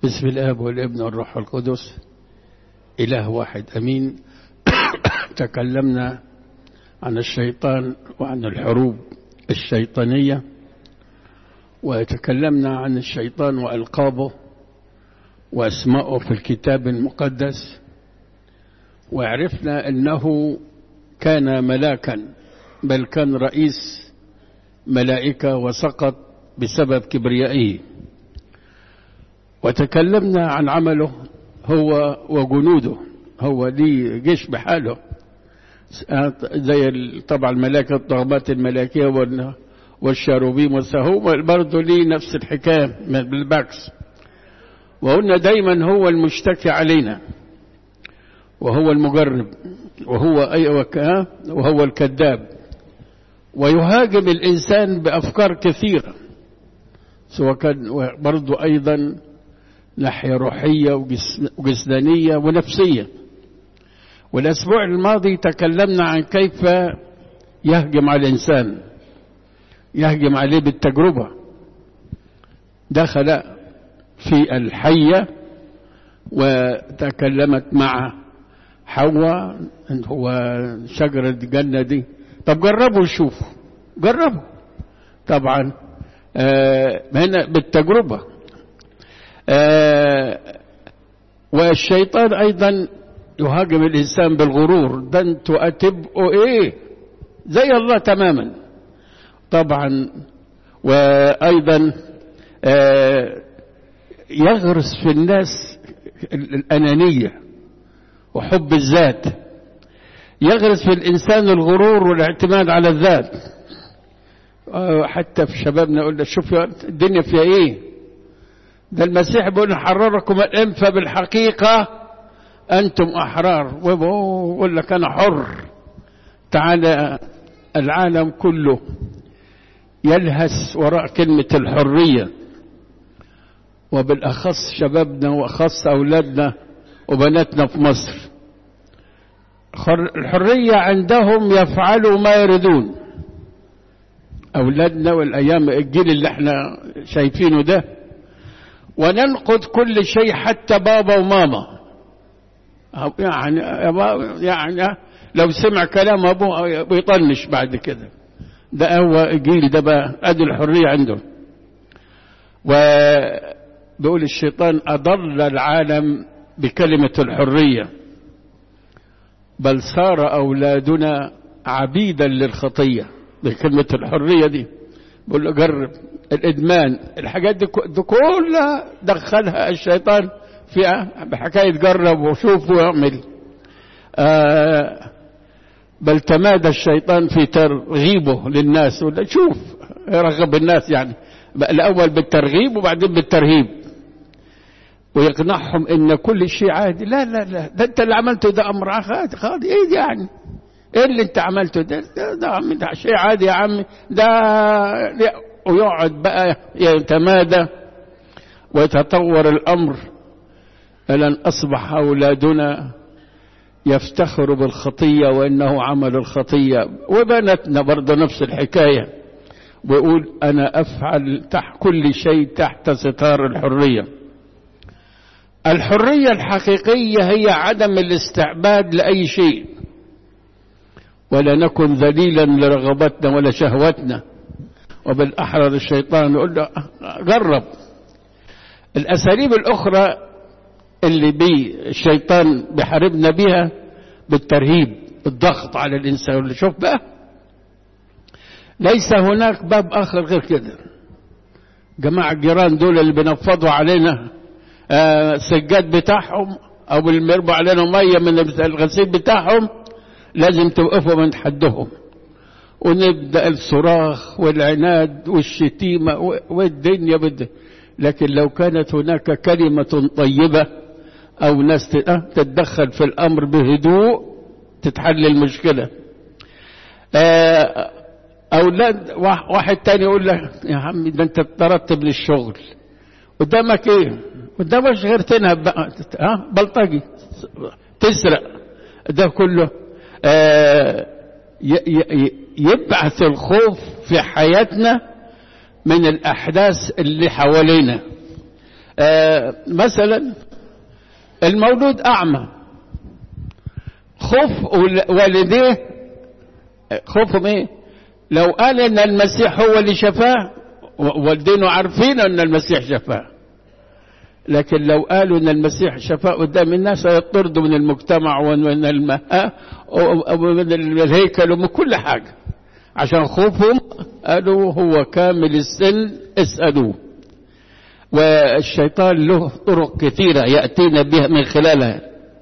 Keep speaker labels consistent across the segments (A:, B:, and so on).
A: بسم الآب والابن والروح القدس إله واحد أمين تكلمنا عن الشيطان وعن الحروب الشيطانية وتكلمنا عن الشيطان وألقابه وأسماءه في الكتاب المقدس وعرفنا أنه كان ملاكا بل كان رئيس ملائكة وسقط بسبب كبريائه وتكلمنا عن عمله هو وجنوده هو ليه جيش بحاله زي طبعا الملائكة الطغمات الملائكية والشاروبيم والسهوم برضه ليه نفس الحكاية بالبعكس وقلنا دايما هو المشتكي علينا وهو المجرب وهو أي وهو الكذاب ويهاجم الإنسان بأفكار كثيرة سواء كان برضه أيضا ناحية روحية وجسدانية ونفسية والأسبوع الماضي تكلمنا عن كيف يهجم على الإنسان يهجم عليه بالتجربة دخل في الحية وتكلمت مع حواء هو شجرة الجنة دي طب جربوا شوفوا جربوا طبعا آه هنا بالتجربة آه والشيطان أيضا يهاجم الإنسان بالغرور ده انتوا هتبقوا إيه زي الله تماما طبعا وأيضا آه يغرس في الناس الأنانية وحب الذات يغرس في الإنسان الغرور والاعتماد على الذات حتى في شبابنا يقول شوف الدنيا فيها ايه ده المسيح بيقول حرركم الانف بالحقيقة انتم احرار ويقول لك انا حر تعالى العالم كله يلهس وراء كلمة الحرية وبالأخص شبابنا وأخص أولادنا وبناتنا في مصر الحرية عندهم يفعلوا ما يريدون أولادنا والأيام الجيل اللي احنا شايفينه ده وننقد كل شيء حتى بابا وماما يعني يعني لو سمع كلام أبوه بيطنش بعد كده ده هو الجيل ده بقى أدي الحرية عنده وبيقول الشيطان أضل العالم بكلمة الحرية بل صار أولادنا عبيدا للخطية بكلمة الحرية دي بقول له جرب الإدمان الحاجات دي, دي كلها دخلها الشيطان في بحكاية جرب وشوف ويعمل آه بل تمادى الشيطان في ترغيبه للناس ولا شوف يرغب الناس يعني الأول بالترغيب وبعدين بالترهيب ويقنعهم ان كل شيء عادي لا لا لا ده انت اللي عملته ده امر عادي خالي ايه يعني ايه اللي انت عملته ده ده, ده, ده شيء عادي يا عمي ده ويقعد بقى يتمادى ويتطور الامر الى ان اصبح اولادنا يفتخروا بالخطيه وانه عمل الخطيه وبناتنا برضه نفس الحكايه ويقول انا افعل تحت كل شيء تحت ستار الحريه الحرية الحقيقية هي عدم الاستعباد لأي شيء ولا نكن ذليلا لرغبتنا ولا شهوتنا وبالأحرى الشيطان يقول له جرب الأساليب الأخرى اللي بي الشيطان بيحاربنا بها بالترهيب الضغط على الإنسان اللي شوف بقى ليس هناك باب آخر غير كده جماعة الجيران دول اللي بينفضوا علينا السجاد بتاعهم او بيربوا علينا ميه من الغسيل بتاعهم لازم توقفوا من حدهم ونبدا الصراخ والعناد والشتيمه والدنيا بد لكن لو كانت هناك كلمه طيبه او ناس تتدخل في الامر بهدوء تتحل المشكله اولاد واحد تاني يقول لك يا عمي ده انت اتطردت من الشغل قدامك ايه قدامك غير تنهب بقى ها بلطجي تسرق ده كله آه يبعث الخوف في حياتنا من الأحداث اللي حوالينا آه مثلا المولود أعمى خوف والديه خوفهم ايه لو قال ان المسيح هو اللي شفاه والدينه عارفين ان المسيح شفاه لكن لو قالوا ان المسيح شفاه قدام الناس هيطردوا من المجتمع ومن الماء ومن الهيكل ومن كل حاجه عشان خوفهم قالوا هو كامل السن اسالوه والشيطان له طرق كثيره ياتينا بها من خلالها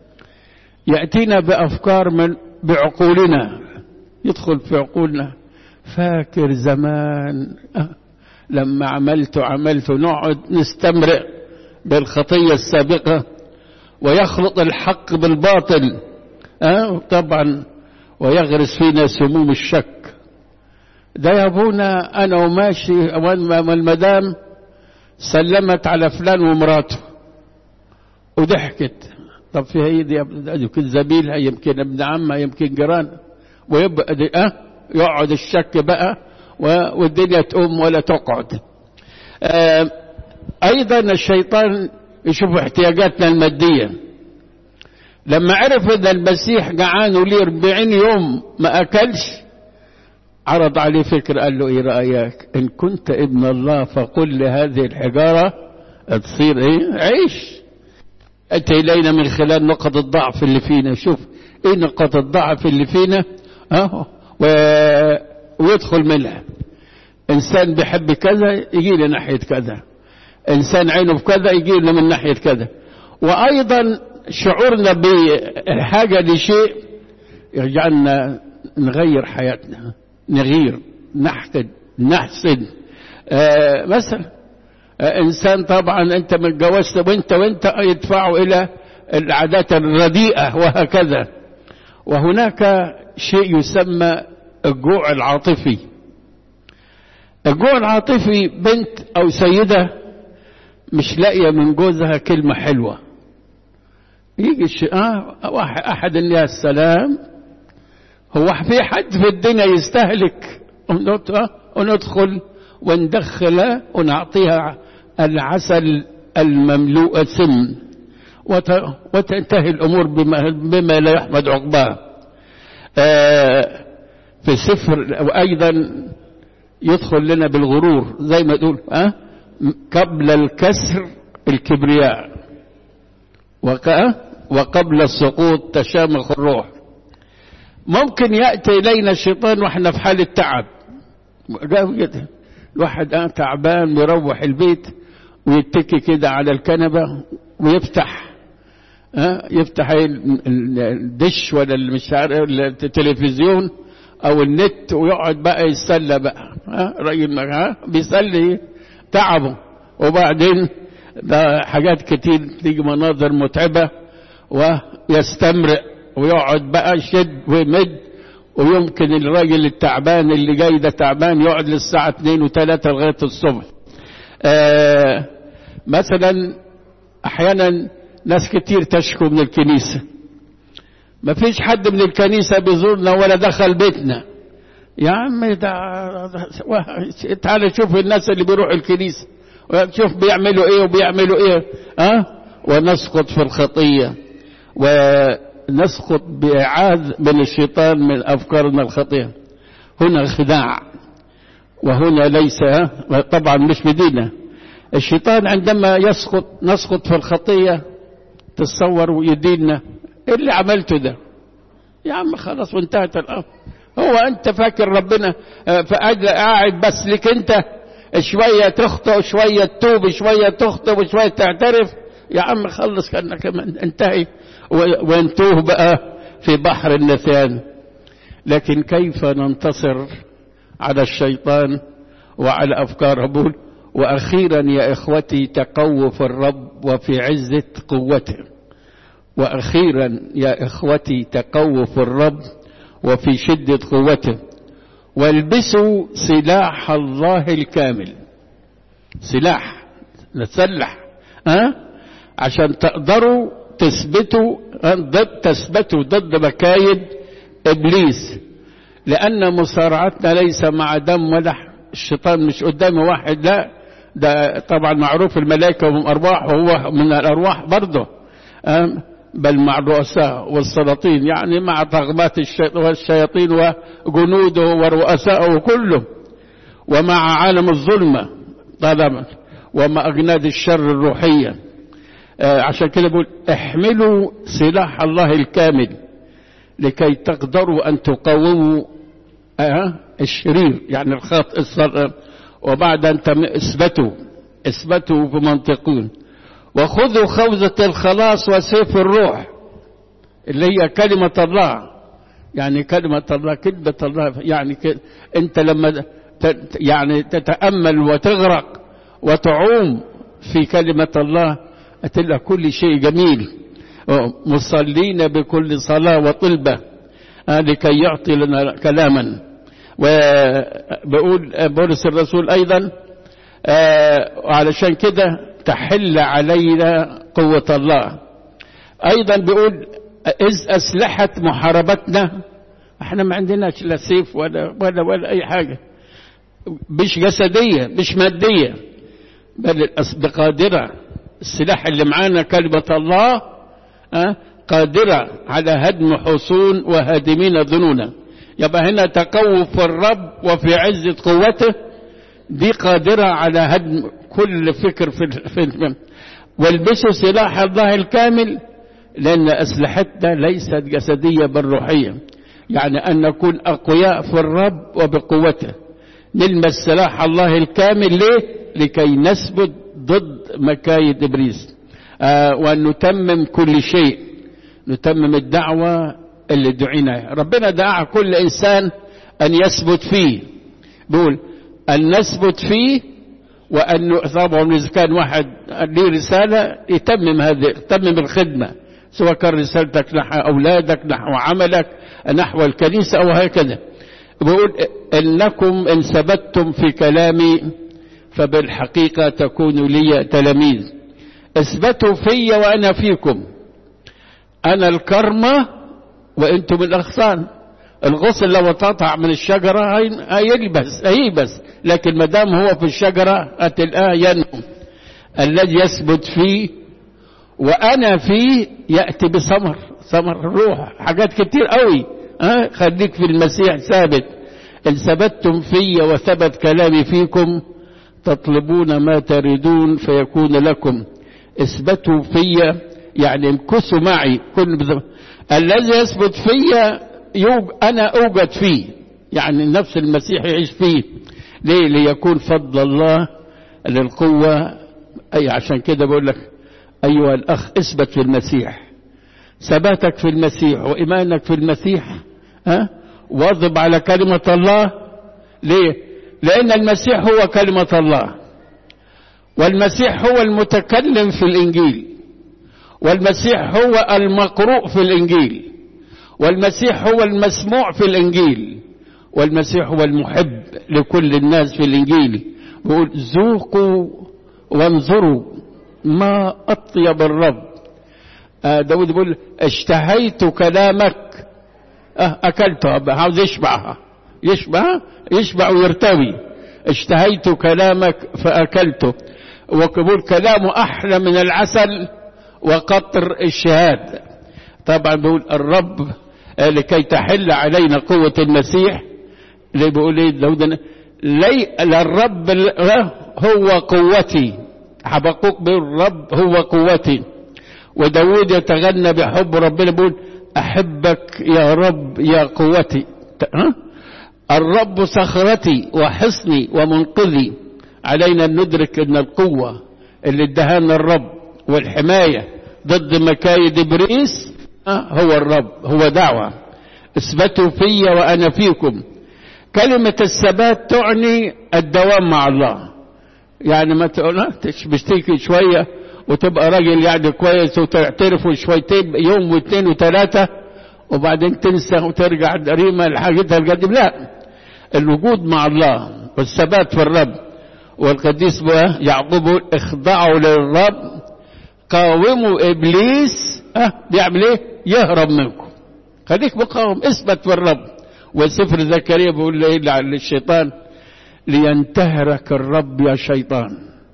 A: ياتينا بافكار من بعقولنا يدخل في عقولنا فاكر زمان لما عملت عملت نقعد نستمرئ بالخطية السابقة ويخلط الحق بالباطل أه؟ طبعا ويغرس فينا سموم الشك ده يا ابونا انا وماشي والمدام سلمت على فلان ومراته وضحكت طب في هي دي يمكن زميلها يمكن ابن عمها يمكن جيران ويبقى دي أه يقعد الشك بقى والدنيا تقوم ولا تقعد آه ايضا الشيطان يشوف احتياجاتنا المادية لما عرف ان المسيح جعان وليه 40 يوم ما اكلش عرض عليه فكر قال له ايه رأيك ان كنت ابن الله فقل لهذه الحجارة تصير ايه عيش اتي الينا من خلال نقط الضعف اللي فينا شوف ايه نقط الضعف اللي فينا اهو و... ويدخل منها انسان بيحب كذا يجي له ناحيه كذا انسان عينه في كذا يجي له من ناحيه كذا وايضا شعورنا بحاجه لشيء يجعلنا نغير حياتنا نغير نحقد نحسد آه مثلا آه انسان طبعا انت متجوزت وانت وانت يدفعوا الى العادات الرديئه وهكذا وهناك شيء يسمى الجوع العاطفي الجوع العاطفي بنت او سيده مش لاقيه من جوزها كلمه حلوه يجي الش... آه واحد احد الناس السلام هو في حد في الدنيا يستهلك وندخل وندخل ونعطيها العسل المملوء سم وت... وتنتهي الامور بما, بما لا يحمد عقباه آه في سفر وايضا يدخل لنا بالغرور زي ما تقول أه؟ قبل الكسر الكبرياء وقبل السقوط تشامخ الروح ممكن ياتي الينا الشيطان واحنا في حاله تعب كده الواحد اه تعبان ويروح البيت ويتكي كده على الكنبه ويفتح اه يفتح الدش ولا مش عارف التلفزيون او النت ويقعد بقى يتسلى بقى ها راجل ها بيسلي تعبه وبعدين ده حاجات كتير تيجي مناظر متعبة ويستمرئ ويقعد بقى يشد ويمد ويمكن الراجل التعبان اللي جاي ده تعبان يقعد للساعة 2 و3 لغاية الصبح آه مثلا احيانا ناس كتير تشكو من الكنيسه ما فيش حد من الكنيسة بيزورنا ولا دخل بيتنا يا عم ده تعال شوف الناس اللي بيروحوا الكنيسة شوف بيعملوا ايه وبيعملوا ايه ها أه؟ ونسقط في الخطية ونسقط بإعاذ من الشيطان من أفكارنا الخطية هنا خداع وهنا ليس طبعا مش بدينا الشيطان عندما يسقط نسقط في الخطية تصور ويدينا ايه اللي عملته ده يا عم خلاص وانتهت الامر هو انت فاكر ربنا قاعد بس لك انت شويه تخطئ شويه تتوب شويه تخطئ وشويه تعترف يا عم خلص كانك انتهي وانتوه بقى في بحر النثان لكن كيف ننتصر على الشيطان وعلى افكار بول واخيرا يا اخوتي تقووا في الرب وفي عزه قوته واخيرا يا اخوتي تقووا في الرب وفي شده قوته والبسوا سلاح الله الكامل سلاح نتسلح أه؟ عشان تقدروا تثبتوا ضد تثبتوا ضد مكايد ابليس لان مصارعتنا ليس مع دم ولا الشيطان مش قدام واحد لا ده طبعا معروف الملائكة هم أرواح وهو من الأرواح برضه بل مع الرؤساء والسلاطين يعني مع طغمات الشياطين وجنوده ورؤسائه كله ومع عالم الظلمة طالما ومع أجناد الشر الروحية عشان كده بقول احملوا سلاح الله الكامل لكي تقدروا أن تقاوموا الشرير يعني الخاطئ وبعد أن اثبتوا اثبتوا بمنطقون وخذوا خوذة الخلاص وسيف الروح اللي هي كلمة الله يعني كلمة الله كلمة الله يعني انت لما يعني تتأمل وتغرق وتعوم في كلمة الله أتلقى كل شيء جميل مصلين بكل صلاة وطلبة لكي يعطي لنا كلاما وبقول بولس الرسول أيضا وعلشان كده تحل علينا قوة الله أيضا بيقول إذ أسلحة محاربتنا احنا ما عندناش لا سيف ولا, ولا, ولا أي حاجة مش جسدية مش مادية بل بقادرة السلاح اللي معانا كلمة الله أه؟ قادرة على هدم حصون وهادمين ظنونا يبقى هنا تقوف الرب وفي عزة قوته دي قادرة على هدم كل فكر في, في والبسوا سلاح الله الكامل لأن أسلحتنا ليست جسدية بل روحية يعني أن نكون أقوياء في الرب وبقوته نلمس سلاح الله الكامل ليه لكي نثبت ضد مكايد إبليس آه وأن نتمم كل شيء نتمم الدعوة اللي دعينا ربنا دعا كل إنسان أن يثبت فيه بيقول أن نثبت فيه وأن طبعا إذا كان واحد ليه رسالة يتمم هذه يتمم الخدمة سواء كان رسالتك نحو أولادك نحو عملك نحو الكنيسة أو هكذا بيقول إنكم إن ثبتتم في كلامي فبالحقيقة تكونوا لي تلاميذ اثبتوا في وأنا فيكم أنا الكرمة وأنتم الأغصان الغصن لو اتقطع من الشجرة هيلبس هيبس لكن ما دام هو في الشجرة هتلقاه ينمو الذي يثبت فيه وأنا فيه يأتي بثمر ثمر الروح حاجات كتير قوي ها خليك في المسيح ثابت إن ثبتتم في وثبت كلامي فيكم تطلبون ما تريدون فيكون لكم اثبتوا في يعني امكثوا معي كل بزم... الذي يثبت في يوج... أنا أوجد فيه يعني نفس المسيح يعيش فيه ليه ليكون فضل الله للقوة أي عشان كده بقول لك أيها الأخ اثبت في المسيح ثباتك في المسيح وإيمانك في المسيح ها واظب على كلمة الله ليه لأن المسيح هو كلمة الله والمسيح هو المتكلم في الإنجيل والمسيح هو المقروء في الإنجيل والمسيح هو المسموع في الإنجيل والمسيح هو المحب لكل الناس في الإنجيل بيقول ذوقوا وانظروا ما أطيب الرب آه داود بيقول اشتهيت كلامك آه أكلته عاوز يشبعها يشبع يشبع ويرتوي اشتهيت كلامك فأكلته وقبول كلامه أحلى من العسل وقطر الشهاد طبعا بيقول الرب لكي تحل علينا قوة المسيح اللي بيقول ايه داود لي الرب هو قوتي حبقوك بيقول الرب هو قوتي وداود يتغنى بحب ربنا بيقول أحبك يا رب يا قوتي ها؟ الرب صخرتي وحصني ومنقذي علينا أن ندرك أن القوة اللي ادهانا الرب والحماية ضد مكايد إبليس هو الرب هو دعوة اثبتوا في وأنا فيكم كلمة الثبات تعني الدوام مع الله يعني ما تقول بشتكي شوية وتبقى راجل يعني كويس وتعترف شويتين يوم واثنين وثلاثة وبعدين تنسى وترجع ريمة لحاجتها القديم لا الوجود مع الله والثبات في الرب والقديس يعقوب اخضعوا للرب قاوموا ابليس اه بيعمل ايه يهرب منكم خليك مقاوم اثبت في الرب وسفر زكريا بيقول ايه للشيطان لينتهرك الرب يا شيطان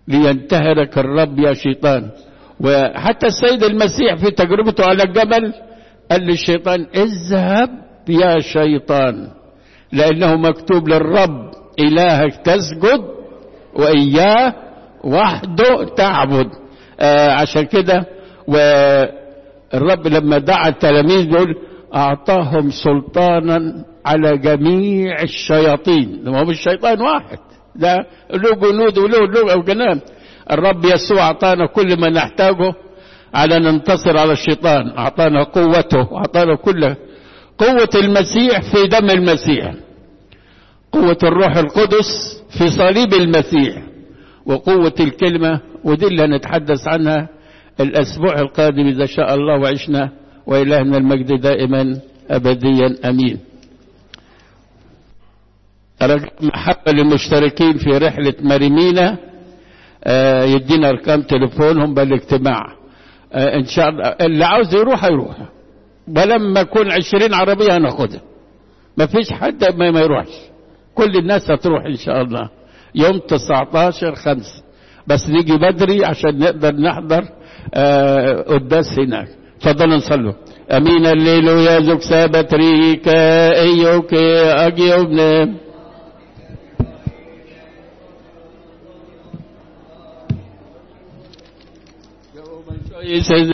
A: لينتهرك الرب يا شيطان وحتى السيد المسيح في تجربته على الجبل قال للشيطان اذهب يا شيطان لأنه مكتوب للرب إلهك تسجد وإياه وحده تعبد آه عشان كده والرب لما دعا التلاميذ دول أعطاهم سلطانا على جميع الشياطين ما هو الشيطان واحد ده له جنود وله له أوجنان الرب يسوع أعطانا كل ما نحتاجه على ننتصر على الشيطان أعطانا قوته أعطانا كل قوة المسيح في دم المسيح قوة الروح القدس في صليب المسيح وقوة الكلمة ودي اللي هنتحدث عنها الأسبوع القادم إذا شاء الله وعشنا وإلهنا المجد دائما أبديا أمين محبة للمشتركين في رحلة مريمينا آه يدينا أرقام تليفونهم بالاجتماع آه إن شاء الله اللي عاوز يروح يروح ولما يكون عشرين عربية هناخدها ما فيش حد ما, ما يروحش كل الناس هتروح إن شاء الله يوم 19 خمسة بس نيجي بدري عشان نقدر نحضر آه قداس هناك تفضلوا نصلوا امين الليل يا زوج سابتريك ايوك اجيوبنا يوم